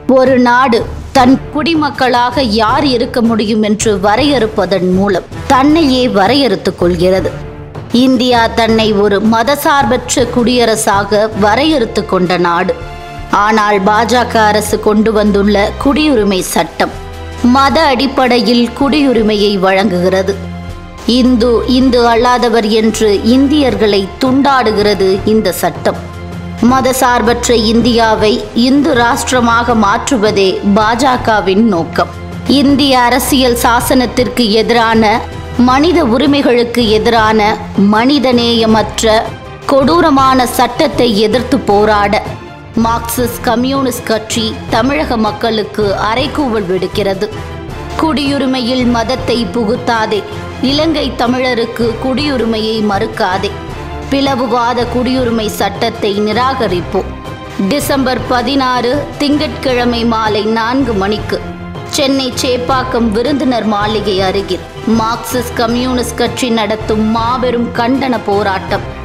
ஒரு நாடு தன் குடிமக்களாக யார் இருக்க முடியும் என்று வரையறுப்பதன் மூலம் தன்னையே வரையறுத்துக் கொள்கிறது இந்தியா தன்னை ஒரு மதசார்பற்ற குடியரசாக வரையறுத்து கொண்ட நாடு ஆனால் பாஜக அரசு கொண்டு வந்துள்ள குடியுரிமை சட்டம் மத அடிப்படையில் குடியுரிமையை வழங்குகிறது இந்து இந்து அல்லாதவர் என்று இந்தியர்களை துண்டாடுகிறது இந்த சட்டம் மதசார்பற்ற இந்தியாவை இந்து ராஷ்டிரமாக மாற்றுவதே பாஜகவின் நோக்கம் இந்திய அரசியல் சாசனத்திற்கு எதிரான மனித உரிமைகளுக்கு எதிரான மனிதநேயமற்ற கொடூரமான சட்டத்தை எதிர்த்து போராட மார்க்சிஸ்ட் கம்யூனிஸ்ட் கட்சி தமிழக மக்களுக்கு அறைகூவல் விடுக்கிறது குடியுரிமையில் மதத்தை புகுத்தாதே இலங்கை தமிழருக்கு குடியுரிமையை மறுக்காதே பிளவுவாத குடியுரிமை சட்டத்தை நிராகரிப்போம் டிசம்பர் பதினாறு திங்கட்கிழமை மாலை நான்கு மணிக்கு சென்னை சேப்பாக்கம் விருந்தினர் மாளிகை அருகில் மார்க்சிஸ்ட் கம்யூனிஸ்ட் கட்சி நடத்தும் மாபெரும் கண்டன போராட்டம்